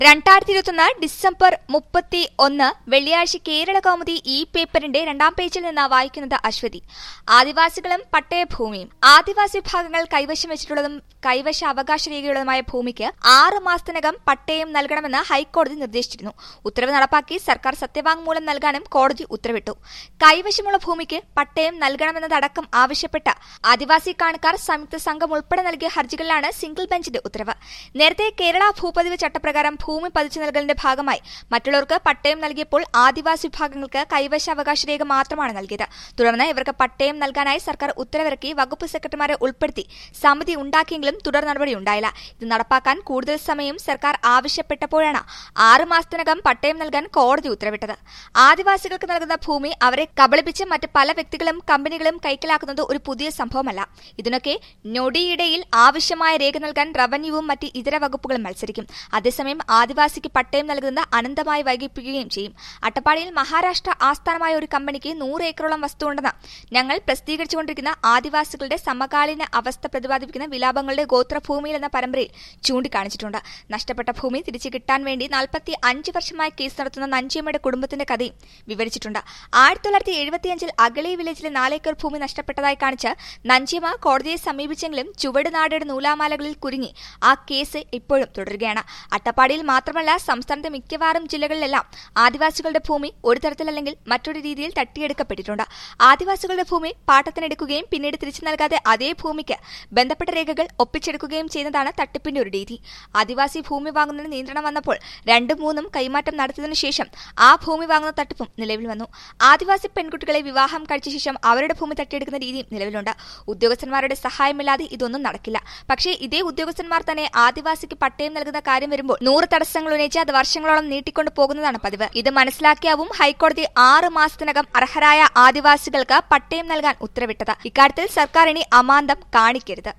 രണ്ടായിരത്തി ഇരുപത്തൊന്ന് ഡിസംബർ മുപ്പത്തി ഒന്ന് വെള്ളിയാഴ്ച കേരള കൗമുദി ഈ പേപ്പറിന്റെ രണ്ടാം പേജിൽ നിന്ന് വായിക്കുന്നത് അശ്വതി ആദിവാസികളും പട്ടയഭൂമിയും ആദിവാസി വിഭാഗങ്ങൾ കൈവശം വെച്ചിട്ടുള്ളതും കൈവശ അവകാശ രേഖയുള്ളതുമായ ഭൂമിക്ക് ആറ് മാസത്തിനകം പട്ടയം നൽകണമെന്ന് ഹൈക്കോടതി നിർദ്ദേശിച്ചിരുന്നു ഉത്തരവ് നടപ്പാക്കി സർക്കാർ സത്യവാങ്മൂലം നൽകാനും കോടതി ഉത്തരവിട്ടു കൈവശമുള്ള ഭൂമിക്ക് പട്ടയം നൽകണമെന്നതടക്കം ആവശ്യപ്പെട്ട ആദിവാസി കാണുകാർ സംയുക്ത സംഘം ഉൾപ്പെടെ നൽകിയ ഹർജികളിലാണ് സിംഗിൾ ബെഞ്ചിന്റെ ഉത്തരവ് നേരത്തെ കേരള ഭൂപതിവ് ചട്ടപ്രകാരം ഭൂമി പതിച്ചു നൽകലിന്റെ ഭാഗമായി മറ്റുള്ളവർക്ക് പട്ടയം നൽകിയപ്പോൾ ആദിവാസി വിഭാഗങ്ങൾക്ക് കൈവശാവകാശ രേഖ മാത്രമാണ് നൽകിയത് തുടർന്ന് ഇവർക്ക് പട്ടയം നൽകാനായി സർക്കാർ ഉത്തരവിറക്കി വകുപ്പ് സെക്രട്ടറിമാരെ ഉൾപ്പെടുത്തി സമിതി ഉണ്ടാക്കിയെങ്കിലും തുടർ നടപടി ഉണ്ടായില്ല ഇത് നടപ്പാക്കാൻ കൂടുതൽ സമയം സർക്കാർ ആവശ്യപ്പെട്ടപ്പോഴാണ് ആറ് മാസത്തിനകം പട്ടയം നൽകാൻ കോടതി ഉത്തരവിട്ടത് ആദിവാസികൾക്ക് നൽകുന്ന ഭൂമി അവരെ കബളിപ്പിച്ച് മറ്റ് പല വ്യക്തികളും കമ്പനികളും കൈക്കലാക്കുന്നത് ഒരു പുതിയ സംഭവമല്ല ഇതിനൊക്കെ ഞൊടിയിടയിൽ ആവശ്യമായ രേഖ നൽകാൻ റവന്യൂവും മറ്റ് ഇതര വകുപ്പുകളും മത്സരിക്കും അതേസമയം ആദിവാസിക്ക് പട്ടയം നൽകുന്നത് അനന്തമായി വൈകിപ്പിക്കുകയും ചെയ്യും അട്ടപ്പാടിയിൽ മഹാരാഷ്ട്ര ആസ്ഥാനമായ ഒരു കമ്പനിക്ക് നൂറ് ഏക്കറോളം വസ്തുണ്ടെന്ന് ഞങ്ങൾ പ്രസിദ്ധീകരിച്ചുകൊണ്ടിരിക്കുന്ന ആദിവാസികളുടെ സമകാലീന അവസ്ഥ പ്രതിപാദിപ്പിക്കുന്ന വിലാപങ്ങളുടെ ഗോത്രഭൂമിയിൽ എന്ന പരമ്പരയിൽ ചൂണ്ടിക്കാണിച്ചിട്ടുണ്ട് നഷ്ടപ്പെട്ട ഭൂമി തിരിച്ചു കിട്ടാൻ വേണ്ടി നാൽപ്പത്തി അഞ്ച് വർഷമായി കേസ് നടത്തുന്ന നഞ്ചിയമ്മയുടെ കുടുംബത്തിന്റെ കഥയും വിവരിച്ചിട്ടുണ്ട് ആയിരത്തി തൊള്ളായിരത്തി എഴുപത്തിയഞ്ചിൽ അഗളി വില്ലേജിലെ നാലേക്കർ ഭൂമി നഷ്ടപ്പെട്ടതായി കാണിച്ച് നഞ്ചിയമ്മ കോടതിയെ സമീപിച്ചെങ്കിലും ചുവടുനാടയുടെ നൂലാമാലകളിൽ കുരുങ്ങി ആ കേസ് ഇപ്പോഴും തുടരുകയാണ് അട്ടപ്പാടിയിൽ മാത്രമല്ല സംസ്ഥാനത്തെ മിക്കവാറും ജില്ലകളിലെല്ലാം ആദിവാസികളുടെ ഭൂമി ഒരു തരത്തിലല്ലെങ്കിൽ മറ്റൊരു രീതിയിൽ തട്ടിയെടുക്കപ്പെട്ടിട്ടുണ്ട് ആദിവാസികളുടെ ഭൂമി പാട്ടത്തിനെടുക്കുകയും പിന്നീട് തിരിച്ചു നൽകാതെ അതേ ഭൂമിക്ക് ബന്ധപ്പെട്ട രേഖകൾ ഒപ്പിച്ചെടുക്കുകയും ചെയ്യുന്നതാണ് തട്ടിപ്പിന്റെ ഒരു രീതി ആദിവാസി ഭൂമി വാങ്ങുന്നതിന് നിയന്ത്രണം വന്നപ്പോൾ രണ്ടും മൂന്നും കൈമാറ്റം നടത്തിയതിനു ശേഷം ആ ഭൂമി വാങ്ങുന്ന തട്ടിപ്പും നിലവിൽ വന്നു ആദിവാസി പെൺകുട്ടികളെ വിവാഹം കഴിച്ച ശേഷം അവരുടെ ഭൂമി തട്ടിയെടുക്കുന്ന രീതിയും നിലവിലുണ്ട് ഉദ്യോഗസ്ഥന്മാരുടെ സഹായമില്ലാതെ ഇതൊന്നും നടക്കില്ല പക്ഷേ ഇതേ ഉദ്യോഗസ്ഥന്മാർ തന്നെ ആദിവാസിക്ക് പട്ടയം നൽകുന്ന കാര്യം വരുമ്പോൾ നൂറ് തടസ്സങ്ങൾ ഉന്നയിച്ച് അത് വർഷങ്ങളോളം നീട്ടിക്കൊണ്ടു പോകുന്നതാണ് പതിവ് ഇത് മനസ്സിലാക്കിയാവും ഹൈക്കോടതി ആറ് മാസത്തിനകം അർഹരായ ആദിവാസികൾക്ക് പട്ടയം നൽകാൻ ഉത്തരവിട്ടത് ഇക്കാര്യത്തിൽ സർക്കാർ ഇനി അമാന്തം കാണിക്കരുത്